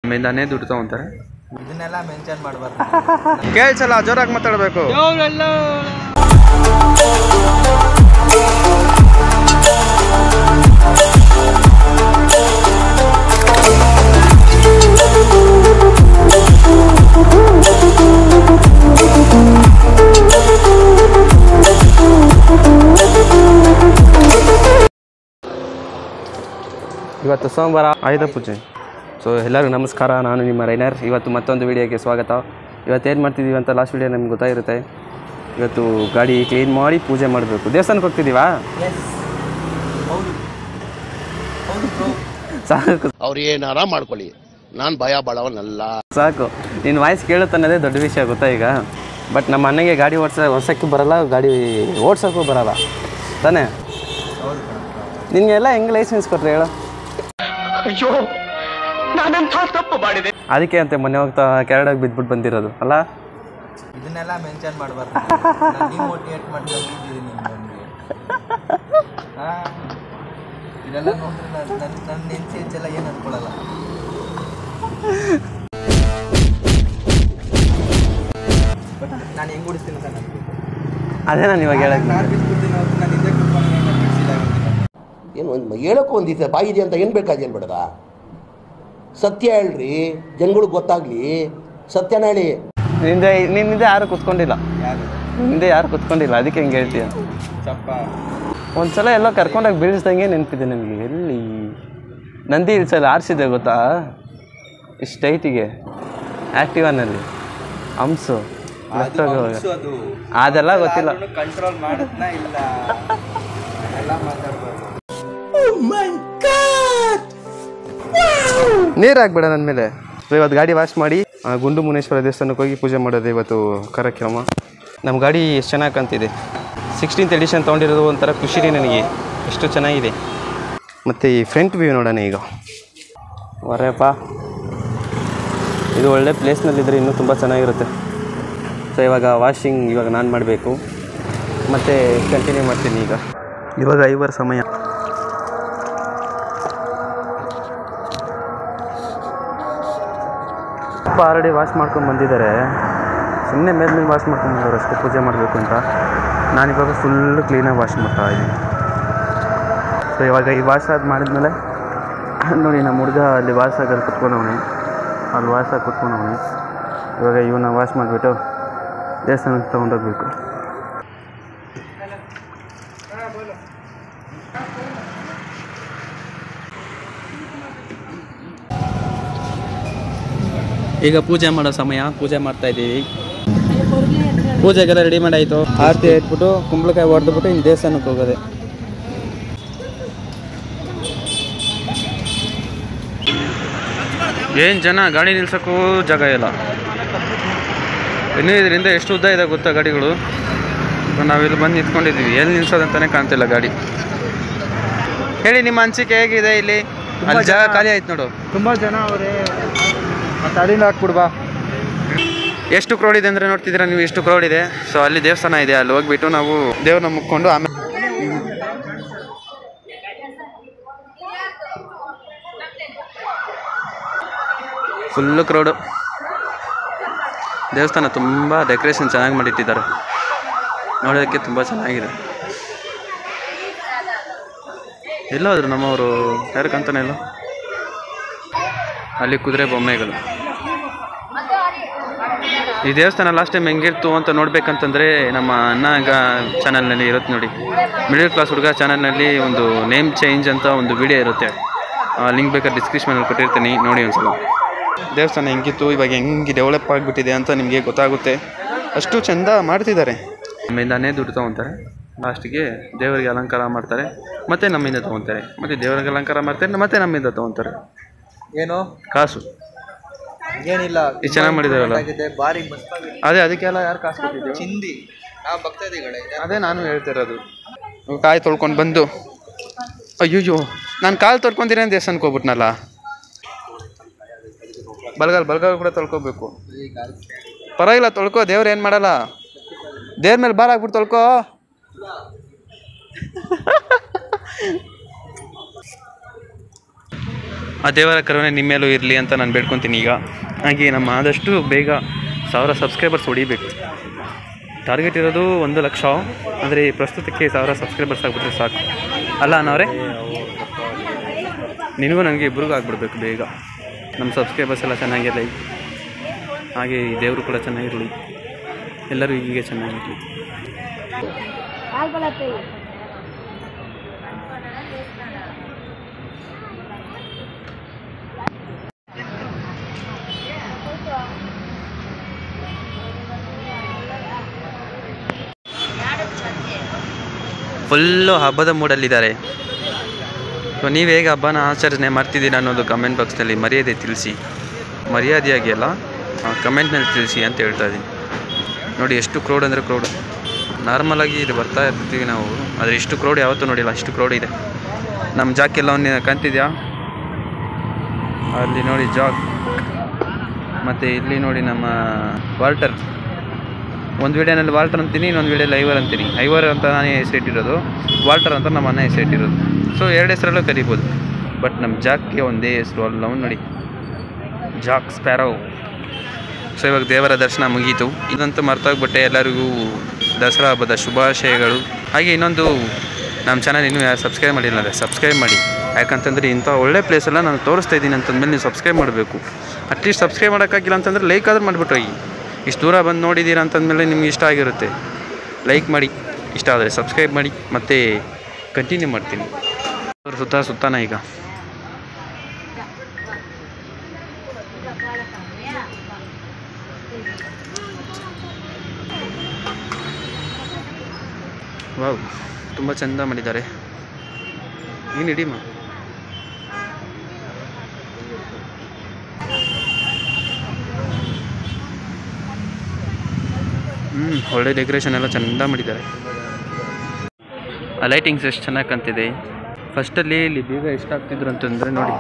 ಮೇಂದಾನೆ ದುಡ್ಡು ತಗೊಂತಾರೆ ಇದನ್ನೆಲ್ಲ ಮೆನ್ಷನ್ ಮಾಡಬಾರ್ದು ಕೇಳ್ಸಲ್ಲ ಜೋರಾಗಿ ಮಾತಾಡಬೇಕು ಇವತ್ತು ಸೋಮವಾರ ಆಯುಧ ಪೂಜೆ ಸೊ ಎಲ್ಲರಿಗೂ ನಮಸ್ಕಾರ ನಾನು ನಿಮ್ಮ ರೈನರ್ ಇವತ್ತು ಮತ್ತೊಂದು ವಿಡಿಯೋಗೆ ಸ್ವಾಗತ ಇವತ್ತು ಏನು ಮಾಡ್ತಿದ್ದೀವಿ ಅಂತ ಲಾಸ್ಟ್ ವಿಡಿಯೋ ನಮ್ಗೆ ಗೊತ್ತಾಗಿರುತ್ತೆ ಇವತ್ತು ಗಾಡಿ ಕ್ಲೀನ್ ಮಾಡಿ ಪೂಜೆ ಮಾಡಬೇಕು ದೇವಸ್ಥಾನಕ್ಕೆ ಹೋಗ್ತಿದ್ದೀವಾ ಎಸ್ ಹೌದು ಹೌದು ಬ್ರೋ ಸಾಕು ಅವ್ರು ಏನಾರ ಮಾಡ್ಕೊಳ್ಳಿ ನಾನು ಭಯ ಬಾಳವನಲ್ಲ ಸಾಕು ನಿನ್ನ ವಾಯ್ಸ್ ಕೇಳುತ್ತೆ ಅನ್ನೋದೇ ದೊಡ್ಡ ವಿಷಯ ಗೊತ್ತಾ ಈಗ ಬಟ್ ನಮ್ಮ ಅಣ್ಣಗೆ ಗಾಡಿ ಓಡಿಸ ಓಡ್ಸೋಕ್ಕೂ ಬರಲ್ಲ ಗಾಡಿ ಓಡ್ಸೋಕ್ಕೂ ಬರಲ್ಲ ತಾನೇ ಹೌದು ಕಣಪ್ಪ. ನಿನಗೆಲ್ಲ ಹೆಂಗೆ ಲೈಸೆನ್ಸ್ ಕೊಟ್ರೆ ಹೇಳು ಅದಕ್ಕೆ ಅಂತ ಮೊನ್ನೆ ಹೋಗ್ತಾ ಕೆರಡಾಗಿ ಬಿದ್ಬಿಟ್ಟು ಬಂದಿರೋದು ಅಲ್ಲ ಇದನ್ನೆಲ್ಲ ಮೆನ್ಷನ್ ಮಾಡಬಾರ್ದು ಡಿಮೋಟಿವೇಟ್ ಮಾಡ್ಕೊಂಡಿದ್ದೀನಿ ನನಗೆ ಇದೆಲ್ಲ ನೋಡಿದ್ರೆ ನಾನು ನನ್ನ ನನ್ನ ನೆನ್ಸಿ ಹೆಚ್ಚೆಲ್ಲ ಏನು ಅನ್ಕೊಳ್ಳಲ್ಲ ಬಟ್ ನಾನು ಹೆಂಗೆ ಓಡಿಸ್ತೀನಿ ಅಂತ ನನಗೆ ಅದೇ ನಾನು ಇವಾಗ ಹೇಳಕ್ಕೆ ಕಾರ್ ಬಿಟ್ಬಿಡ್ತೀನಿ ಅವ್ರು ನಾನು ಹಿಂದೆ ಕೂತ್ಕೊಂಡು ನಾನು ಬಿಡಿಸಿದಾಗಿರ್ತೀನಿ ಏನು ಒಂದು ಹೇಳೋಕ್ಕೂ ಒಂದು ದಿವಸ ಬಾಯಿ ಇದೆ ಅಂತ ಏನು ಬೇಕಾದೇನು ಬೇಡದ ಸತ್ಯ ಹೇಳ್ರಿ ಜನಗಳಿಗೆ ಗೊತ್ತಾಗ್ಲಿ ಸತ್ಯನ ಹೇಳಿ ನಿಂದೆ ನಿನ್ನಿಂದೆ ಯಾರು ಕುತ್ಕೊಂಡಿಲ್ಲ ಯಾರು ಹಿಂದೆ ಯಾರು ಕುತ್ಕೊಂಡಿಲ್ಲ ಅದಕ್ಕೆ ಹೆಂಗೆ ಹೇಳ್ತೀಯ ಚಪ್ಪ ಒಂದ್ಸಲ ಎಲ್ಲೋ ಕರ್ಕೊಂಡೋಗಿ ಬೀಳಿಸ್ದಂಗೆ ನೆನಪಿದೆ ನನಗೆ ಎಲ್ಲಿ ನಂದಿ ಹಿಲ್ಸಲ್ಲಿ ಆರಿಸಿದೆ ಗೊತ್ತಾ ಇಷ್ಟು ಹೈಟಿಗೆ ಆ್ಯಕ್ಟಿವಾನಲ್ಲಿ ಹಂಸು ಹೊರ್ಟೋಗುವಾಗ. ಅದು ಅದೆಲ್ಲ ಗೊತ್ತಿಲ್ಲ ಕಂಟ್ರೋಲ್ ಮಾಡಿದ್ನ ಇಲ್ಲ ಎಲ್ಲ ಮಾತಾಡ್ಬಾರ್ದು ನೀರು ಹಾಕ್ಬೇಡ ನನ್ನ ಮೇಲೆ ಸೊ ಇವತ್ತು ಗಾಡಿ ವಾಶ್ ಮಾಡಿ ಆ, ಗುಂಡು ಮುನೇಶ್ವರ ದೇವಸ್ಥಾನಕ್ಕೆ ಹೋಗಿ ಪೂಜೆ ಮಾಡೋದು ಇವತ್ತು ಕಾರ್ಯಕ್ರಮ ನಮ್ಮ ಗಾಡಿ ಎಷ್ಟು ಚೆನ್ನಾಗಿ ಕಾಣ್ತಿದೆ ಸಿಕ್ಸ್ಟೀನ್ತ್ ಎಡಿಷನ್ ತೊಗೊಂಡಿರೋದು ಒಂಥರ ಖುಷಿನೇ ನನಗೆ ಎಷ್ಟು ಚೆನ್ನಾಗಿದೆ ಮತ್ತು ಈ ಫ್ರಂಟ್ ವ್ಯೂ ನೋಡೋಣ ಈಗ ವರೇಪ್ಪ ಇದು ಒಳ್ಳೆ ಪ್ಲೇಸ್ನಲ್ಲಿದ್ದರೆ ಇನ್ನೂ ತುಂಬ ಚೆನ್ನಾಗಿರುತ್ತೆ ಸೊ ಇವಾಗ ವಾಷಿಂಗ್ ಇವಾಗ ನಾನು ಮಾಡಬೇಕು ಮತ್ತು ಕಂಟಿನ್ಯೂ ಮಾಡ್ತೀನಿ ಈಗ ಇವಾಗ ಐವರ್ ಸಮಯ ಅಪ್ಪ ಆಲ್ರೆಡಿ ವಾಶ್ ಮಾಡ್ಕೊಂಡು ಬಂದಿದ್ದಾರೆ ಸುಮ್ಮನೆ ಮೇಲ್ಮೇಲೆ ವಾಶ್ ಮಾಡ್ಕೊಂಡು ಬಂದವರು ಅಷ್ಟೇ ಪೂಜೆ ಮಾಡಬೇಕು ಅಂತ ನಾನಿವಾಗ ಫುಲ್ಲು ಕ್ಲೀನಾಗಿ ವಾಶ್ ಮಾಡ್ತಾ ಇದ್ದೀನಿ ಸೊ ಇವಾಗ ಈ ವಾಶ್ ಅದು ಮಾಡಿದ್ಮೇಲೆ ನೋಡಿ ನಮ್ಮ ಹುಡುಗ ಅಲ್ಲಿ ವಾಶ್ ಆಗಲ್ಲಿ ಕುತ್ಕೊಂಡವನೆ ಅಲ್ಲಿ ವಾಶ್ ಆಗಿ ಕುತ್ಕೊಂಡವನೆ ಇವಾಗ ಇವನ್ನ ವಾಶ್ ಮಾಡಿಬಿಟ್ಟು ದೇವಸ್ಥಾನಕ್ಕೆ ತೊಗೊಂಡೋಗ್ಬೇಕು ಈಗ ಪೂಜೆ ಮಾಡೋ ಸಮಯ ಪೂಜೆ ಮಾಡ್ತಾ ಇದ್ದೀವಿ ಪೂಜೆಗೆಲ್ಲ ರೆಡಿ ಮಾಡಾಯಿತು ಆರತಿ ಇಟ್ಬಿಟ್ಟು ಕುಂಬಳಕಾಯಿ ಹೊಡೆದ್ಬಿಟ್ಟು ಇನ್ನು ದೇವಸ್ಥಾನಕ್ಕೆ ಹೋಗೋದೆ ಏನು ಜನ ಗಾಡಿ ನಿಲ್ಸೋಕ್ಕೂ ಜಾಗ ಇಲ್ಲ ಇನ್ನೂ ಇದರಿಂದ ಎಷ್ಟು ಉದ್ದ ಇದೆ ಗೊತ್ತಾ ಗಾಡಿಗಳು ಸೊ ನಾವಿಲ್ಲಿ ಬಂದು ನಿಂತ್ಕೊಂಡಿದ್ದೀವಿ ಎಲ್ಲಿ ನಿಲ್ಸೋದಂತಾನೆ ಕಾಣ್ತಿಲ್ಲ ಗಾಡಿ ಹೇಳಿ ನಿಮ್ಮ ಅನಿಸಿಕೆ ಹೇಗಿದೆ ಇಲ್ಲಿ ಅಲ್ಲಿ ಜಾಗ ಖಾಲಿ ಆಯ್ತು ನೋಡು ತುಂಬ ಜನ ಅವರೇ ಮತ್ತೆ ಅಲ್ಲಿಂದ ಹಾಕ್ಬಿಡ್ಬಾ ಎಷ್ಟು ಕ್ರೌಡ್ ಇದೆ ಅಂದರೆ ನೋಡ್ತಿದ್ದೀರಾ ನೀವು ಎಷ್ಟು ಕ್ರೌಡ್ ಇದೆ ಸೊ ಅಲ್ಲಿ ದೇವಸ್ಥಾನ ಇದೆ ಅಲ್ಲಿ ಹೋಗ್ಬಿಟ್ಟು ನಾವು ದೇವ್ರನ್ನ ಮುಕ್ಕೊಂಡು ಆಮೇಲೆ ಫುಲ್ಲು ಕ್ರೌಡು ದೇವಸ್ಥಾನ ತುಂಬ ಡೆಕೋರೇಷನ್ ಚೆನ್ನಾಗಿ ಮಾಡಿಟ್ಟಿದ್ದಾರೆ ನೋಡೋದಕ್ಕೆ ತುಂಬ ಚೆನ್ನಾಗಿದೆ ಎಲ್ಲೋದ್ರು ನಮ್ಮವರು ಯಾರು ಕಾಣ್ತಾನೆ ಇಲ್ಲ ಅಲ್ಲಿ ಕುದುರೆ ಬೊಮ್ಮೆಗಳು ಈ ದೇವಸ್ಥಾನ ಲಾಸ್ಟ್ ಟೈಮ್ ಹೆಂಗಿರ್ತು ಅಂತ ನೋಡ್ಬೇಕಂತಂದರೆ ನಮ್ಮ ಅಣ್ಣ ಚಾನಲ್ನಲ್ಲಿ ಇರುತ್ತೆ ನೋಡಿ ಮಿಡಲ್ ಕ್ಲಾಸ್ ಹುಡುಗ ಚಾನಲ್ನಲ್ಲಿ ಒಂದು ನೇಮ್ ಚೇಂಜ್ ಅಂತ ಒಂದು ವಿಡಿಯೋ ಇರುತ್ತೆ ಲಿಂಕ್ ಬೇಕಾದ್ರೆ ಡಿಸ್ಕ್ರಿಪ್ಷನಲ್ಲಿ ಕೊಟ್ಟಿರ್ತೀನಿ ನೋಡಿ ಒಂದ್ಸಲ ದೇವಸ್ಥಾನ ಹೆಂಗಿತ್ತು ಇವಾಗ ಹೆಂಗೆ ಡೆವಲಪ್ ಆಗಿಬಿಟ್ಟಿದೆ ಅಂತ ನಿಮಗೆ ಗೊತ್ತಾಗುತ್ತೆ ಅಷ್ಟು ಚೆಂದ ಮಾಡ್ತಿದ್ದಾರೆ ನಮ್ಮಿಂದಾನೇ ದುಡ್ಡು ತೊಗೊತಾರೆ ಲಾಸ್ಟಿಗೆ ದೇವರಿಗೆ ಅಲಂಕಾರ ಮಾಡ್ತಾರೆ ಮತ್ತೆ ನಮ್ಮಿಂದ ತೊಗೊತಾರೆ ಮತ್ತೆ ದೇವರಿಗೆ ಅಲಂಕಾರ ಮಾಡ್ತಾರೆ ಮತ್ತೆ ನಮ್ಮಿಂದ ತೊಗೊತಾರೆ ಏನು ಕಾಸು ಏನಿಲ್ಲ ಇದು ಚೆನ್ನಾಗಿ ಮಾಡಿದಾರಲ್ಲ ಆಗಿದೆ ಬಾರಿ ಮಸ್ತಾಗಿದೆ ಅದೇ ಅದಕ್ಕೆಲ್ಲ ಯಾರು ಕಾಸು ಕೊಟ್ಟಿದ್ದು ಚಿಂದಿ ನಾವು ಭಕ್ತಾದಿಗಳೇ ಅದೇ ನಾನು ಹೇಳ್ತಿರೋದು ಕಾಯಿ ತೊಳ್ಕೊಂಡು ಬಂದು ಅಯ್ಯಯ್ಯೋ ನಾನು ಕಾಲು ತೊಳ್ಕೊಂತೀನಿ ಅಂತ ದೇವಸ್ಥಾನಕ್ಕೆ ಹೋಗ್ಬಿಟ್ನಲ್ಲ ಬಲ್ಗಾಲ್ ಬಲ್ಗಾಲ್ ಕೂಡ ತೊಳ್ಕೊಬೇಕು ಪರವಾಗಿಲ್ಲ ತೊಳ್ಕೊ ದೇವ್ರು ಏನು ಮಾಡಲ್ಲ ದೇವ್ರ ಮೇಲೆ ಬಾರ್ ಹಾಕ್ಬಿಟ್ಟು ತೊಳ್ಕೊ ಆ ದೇವರ ಕರುಣೆ ನಿಮ್ಮ ಮೇಲೂ ಇರಲಿ ಅಂತ ನಾನು ಬೇಡ್ಕೊತೀನಿ ಈಗ ಹಾಗೆ ನಮ್ಮ ಆದಷ್ಟು ಬೇಗ ಸಾವಿರ ಸಬ್ಸ್ಕ್ರೈಬರ್ಸ್ ಹೊಡಿಬೇಕು ಟಾರ್ಗೆಟ್ ಇರೋದು ಒಂದು ಲಕ್ಷ ಆದರೆ ಪ್ರಸ್ತುತಕ್ಕೆ ಸಾವಿರ ಸಬ್ಸ್ಕ್ರೈಬರ್ಸ್ ಆಗಿಬಿಟ್ರೆ ಸಾಕು ಅಲ್ಲ ಅನ್ನೋರೆ ನಿನಗೂ ನನಗೆ ಇಬ್ರಿಗೂ ಆಗ್ಬಿಡ್ಬೇಕು ಬೇಗ ನಮ್ಮ ಸಬ್ಸ್ಕ್ರೈಬರ್ಸ್ ಎಲ್ಲ ಚೆನ್ನಾಗಿರಲಿ ಹಾಗೆ ಈ ದೇವರು ಕೂಡ ಚೆನ್ನಾಗಿರಲಿ ಎಲ್ಲರೂ ಹೀಗೆ ಚೆನ್ನಾಗಿರಲಿ ಫುಲ್ಲು ಹಬ್ಬದ ಮೂಡಲ್ಲಿದ್ದಾರೆ ಸೊ ನೀವು ಹೇಗೆ ಹಬ್ಬನ ಆಚರಣೆ ಮಾಡ್ತಿದ್ದೀರಾ ಅನ್ನೋದು ಕಮೆಂಟ್ ಬಾಕ್ಸ್ನಲ್ಲಿ ಮರ್ಯಾದೆ ತಿಳಿಸಿ ಮರ್ಯಾದೆಯಾಗಿ ಅಲ್ಲ ಕಮೆಂಟ್ನಲ್ಲಿ ತಿಳಿಸಿ ಅಂತ ಹೇಳ್ತಾ ಇದ್ದೀನಿ ನೋಡಿ ಎಷ್ಟು ಕ್ರೌಡ್ ಅಂದರೆ ಕ್ರೌಡ್ ನಾರ್ಮಲಾಗಿ ಇಲ್ಲಿ ಬರ್ತಾ ಇರ್ತೀವಿ ನಾವು ಆದರೆ ಇಷ್ಟು ಕ್ರೌಡ್ ಯಾವತ್ತೂ ನೋಡಿಲ್ಲ ಅಷ್ಟು ಕ್ರೌಡ್ ಇದೆ ನಮ್ಮ ಜಾಕ್ ಎಲ್ಲ ಒಂದು ಕಾಣ್ತಿದ್ಯಾ ಅಲ್ಲಿ ನೋಡಿ ಜಾಕ್ ಮತ್ತು ಇಲ್ಲಿ ನೋಡಿ ನಮ್ಮ ವಾಲ್ಟರ್ ಒಂದು ವಿಡಿಯೋನಲ್ಲಿ ವಾಲ್ಟರ್ ಅಂತೀನಿ ಇನ್ನೊಂದು ವಿಡಿಯೋಲಿ ಐವರ್ ಅಂತೀನಿ ಐವರ್ ಅಂತ ನಾನೇ ಹೆಸರಿಟ್ಟಿರೋದು ವಾಲ್ಟರ್ ಅಂತ ನಮ್ಮ ಅಣ್ಣ ಹೆಸರಿಟ್ಟಿರೋದು ಸೊ ಎರಡು ಹೆಸರಲ್ಲೂ ಕರಿಬೋದು ಬಟ್ ನಮ್ಮ ಜಾಕ್ಗೆ ಒಂದೇ ಹೆಸರು ಅಲ್ಲ ಅವ್ನು ನೋಡಿ ಜಾಕ್ ಸ್ಪ್ಯಾರೋ ಸೊ ಇವಾಗ ದೇವರ ದರ್ಶನ ಮುಗೀತು ಇದಂತೂ ಮರ್ತೋಗ್ಬಿಟ್ಟೆ ಎಲ್ಲರಿಗೂ ದಸರಾ ಹಬ್ಬದ ಶುಭಾಶಯಗಳು ಹಾಗೆ ಇನ್ನೊಂದು ನಮ್ಮ ಚಾನಲ್ ಇನ್ನೂ ಯಾರು ಸಬ್ಸ್ಕ್ರೈಬ್ ಮಾಡಿಲ್ಲ ಅಂದರೆ ಸಬ್ಸ್ಕ್ರೈಬ್ ಮಾಡಿ ಯಾಕಂತಂದರೆ ಇಂಥ ಒಳ್ಳೆ ಪ್ಲೇಸೆಲ್ಲ ನಾನು ತೋರಿಸ್ತಾ ಇದ್ದೀನಿ ಅಂತಂದಮೇಲೆ ನೀವು ಸಬ್ಸ್ಕ್ರೈಬ್ ಮಾಡಬೇಕು ಅಟ್ಲೀಸ್ಟ್ ಸಬ್ಸ್ಕ್ರೈಬ್ ಮಾಡೋಕ್ಕಾಗಿಲ್ಲ ಅಂತಂದರೆ ಲೈಕ್ ಆದ್ರೂ ಮಾಡಿಬಿಟ್ಟು ಹೋಗಿ ಇಷ್ಟು ದೂರ ಬಂದು ನೋಡಿದ್ದೀರಾ ಅಂತಂದಮೇಲೆ ನಿಮ್ಗೆ ಇಷ್ಟ ಆಗಿರುತ್ತೆ ಲೈಕ್ ಮಾಡಿ ಇಷ್ಟ ಆದರೆ ಸಬ್ಸ್ಕ್ರೈಬ್ ಮಾಡಿ ಮತ್ತು ಕಂಟಿನ್ಯೂ ಮಾಡ್ತೀನಿ ಅವ್ರ ಸುತ್ತ ಸುತ್ತಾನ ಈಗ ವಾವ್ ತುಂಬ ಚಂದ ಮಾಡಿದ್ದಾರೆ ನೀನು ಹಿಡಿಮ ಹ್ಞೂ ಒಳ್ಳೆ ಡೆಕೋರೇಷನ್ ಎಲ್ಲ ಚೆಂದ ಮಾಡಿದ್ದಾರೆ ಆ ಲೈಟಿಂಗ್ಸ್ ಎಷ್ಟು ಚೆನ್ನಾಗಿ ಕಾಣ್ತಿದೆ ಫಸ್ಟಲ್ಲಿ ಇಲ್ಲಿ ಬೇಗ ಎಷ್ಟಾಗ್ತಿದ್ರು ಅಂತಂದರೆ ನೋಡಿ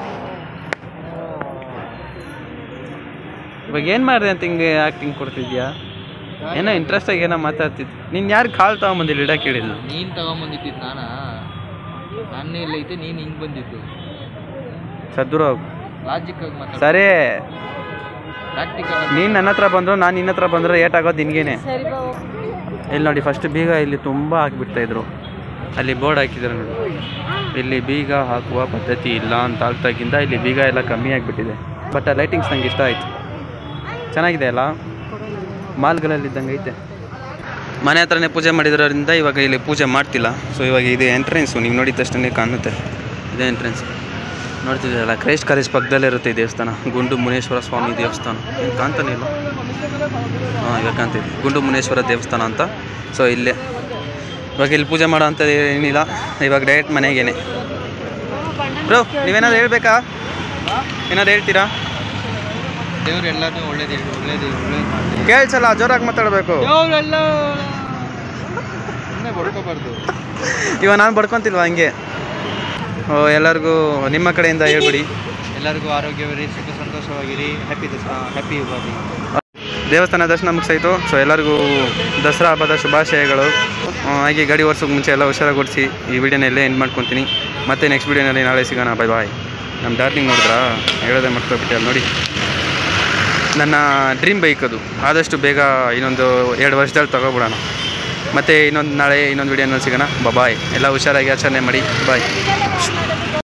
ಇವಾಗ ಏನು ಮಾಡಿದೆ ಅಂತ ಹಿಂಗೆ ಆ್ಯಕ್ಟಿಂಗ್ ಕೊಡ್ತಿದ್ಯಾ ಏನೋ ಇಂಟ್ರೆಸ್ಟಾಗಿ ಏನೋ ಮಾತಾಡ್ತಿದ್ದು ನೀನು ಯಾರು ಕಾಲ್ ತಗೊಂಬಂದಿಲ್ಲ ಇಡಕ್ಕೆ ಹೇಳಿದ್ದು ನೀನ್ ತಗೊಂಬಂದಿದ್ದು ನಾನಾ ನನ್ನ ಎಲ್ಲೈತೆ ನೀನ್ ಹಿಂಗ್ ಬಂದಿದ್ದು ಸದ್ದುರ ಲಾಜಿಕ್ ಆಗಿ ಮಾತಾಡ ಸರಿ ಪ್ರಾಕ್ಟಿಕಲ್ ನೀನು ನನ್ನ ಹತ್ರ ಬಂದರು ನಾನು ನಿನ್ನ ಹತ್ರ ಬಂದರೆ ಏಟ್ ಆಗೋದು ನಿನಗೇನೆ ಇಲ್ಲಿ ನೋಡಿ ಫಸ್ಟ್ ಬೀಗ ಇಲ್ಲಿ ತುಂಬ ಹಾಕಿಬಿಡ್ತಾ ಇದ್ರು ಅಲ್ಲಿ ಬೋರ್ಡ್ ಹಾಕಿದ್ರು ನೋಡಿ ಇಲ್ಲಿ ಬೀಗ ಹಾಕುವ ಪದ್ಧತಿ ಇಲ್ಲ ಅಂತ ಆಗ್ತಾಗಿಂದ ಇಲ್ಲಿ ಬೀಗ ಎಲ್ಲ ಕಮ್ಮಿ ಆಗಿಬಿಟ್ಟಿದೆ ಬಟ್ ಆ ಲೈಟಿಂಗ್ಸ್ ನಂಗೆ ಇಷ್ಟ ಆಯಿತು ಚೆನ್ನಾಗಿದೆ ಅಲ್ಲ ಮಾಲ್ಗಳಲ್ಲಿ ಇದ್ದಂಗೆ ಐತೆ ಮನೆ ಹತ್ರನೇ ಪೂಜೆ ಮಾಡಿದ್ರಿಂದ ಇವಾಗ ಇಲ್ಲಿ ಪೂಜೆ ಮಾಡ್ತಿಲ್ಲ ಸೊ ಇವಾಗ ಇದು ಎಂಟ್ರೆನ್ಸು ನೀವು ನೋಡಿದ ತಕ್ಷಣ ಕಾಣುತ್ತೆ ಇದೇ ಎಂಟ್ರೆನ್ಸ್ ನೋಡ್ತಿದ್ದೀರಲ್ಲ ಕ್ರೈಸ್ಟ್ ಕಾಲೇಜ್ ಪಕ್ಕದಲ್ಲೇ ಇರುತ್ತೆ ಈ ದೇವಸ್ಥಾನ ಗುಂಡು ಮುನೇಶ್ವರ ಸ್ವಾಮಿ ದೇವಸ್ಥಾನ ಏನು ಕಾಣ್ತಾನೆ ಇಲ್ಲ ಹಾಂ ಇವಾಗ ಕಾಣ್ತಿದೆ ಗುಂಡು ಮುನೇಶ್ವರ ದೇವಸ್ಥಾನ ಅಂತ ಸೊ ಇಲ್ಲೇ ಇವಾಗ ಇಲ್ಲಿ ಪೂಜೆ ಮಾಡೋ ಅಂಥದ್ದು ಏನಿಲ್ಲ ಇವಾಗ ಡೈರೆಕ್ಟ್ ಮನೆಗೇನೆ ಬ್ರೋ ನೀವೇನಾದ್ರು ಹೇಳ್ಬೇಕಾ ಏನಾದ್ರು ಹೇಳ್ತೀರಾ ದೇವ್ರು ಎಲ್ಲಾನು ಒಳ್ಳೇದು ಒಳ್ಳೇದು ಒಳ್ಳೇದು ಮಾಡ್ತಾರೆ ಕೇಳ್ಸಲ್ಲ ಜೋರಾಗಿ ಮಾತಾಡಬೇಕು ದೇವ್ರೆಲ್ಲ ಸುಮ್ಮನೆ ಬಡ್ಕೋಬಾರ್ದು ಇವಾಗ ನಾನು ಬಡ್ಕೊತಿಲ್ವಾ ಹಂಗೆ ಓ ಎಲ್ಲರಿಗೂ ನಿಮ್ಮ ಕಡೆಯಿಂದ ಹೇಳ್ಬಿಡಿ ಎಲ್ಲರಿಗೂ ಆರೋಗ್ಯವಿರಿ ಸುಖ ಸಂತೋಷವಾಗಿರಿ ಹ್ಯಾಪಿ ದಸರಾ ಹ್ಯಾಪಿ ಯುಗಾದಿ ದೇವಸ್ಥಾನ ದರ್ಶನ ಮುಗಿಸಾಯಿತು ಸೊ ಎಲ್ಲರಿಗೂ ದಸರಾ ಹಬ್ಬದ ಶುಭಾಶಯಗಳು ಆ, ಹಾಗೆ ಗಾಡಿ ಓಡಿಸೋಕೆ ಮುಂಚೆ ಎಲ್ಲ ಹುಷಾರಾಗಿ ಈ ವಿಡಿಯೋನ ಇಲ್ಲೇ ಎಂಡ್ ಮಾಡ್ಕೊತೀನಿ ಮತ್ತೆ ನೆಕ್ಸ್ಟ್ ವಿಡಿಯೋನಲ್ಲಿ ನಾಳೆ ಸಿಗೋಣ ಬಾಯ್ ಬಾಯ್ ನಮ್ಮ ಡಾರ್ಲಿಂಗ್ ನೋಡಿದ್ರಾ ಹೇಳೋದೇ ಮಾಡ್ಕೊಬಿಟ್ಟೆ ಅಲ್ಲಿ ನೋಡಿ ನನ್ನ ಡ್ರೀಮ್ ಬೈಕ್ ಅದು ಆದಷ್ಟು ಬೇಗ ಇನ್ನೊಂದು ಎರಡು ವರ್ಷದಲ್ಲಿ ತಗೊಬಿಡೋಣ ಮತ್ತು ಇನ್ನೊಂದು ನಾಳೆ ಇನ್ನೊಂದು ವಿಡಿಯೋನಲ್ಲಿ ಸಿಗೋಣ ಬಾಯ್ ಎಲ್ಲ ಹುಷಾರಾಗಿ ಆಚರಣೆ ಮಾಡಿ ಬಾಯ್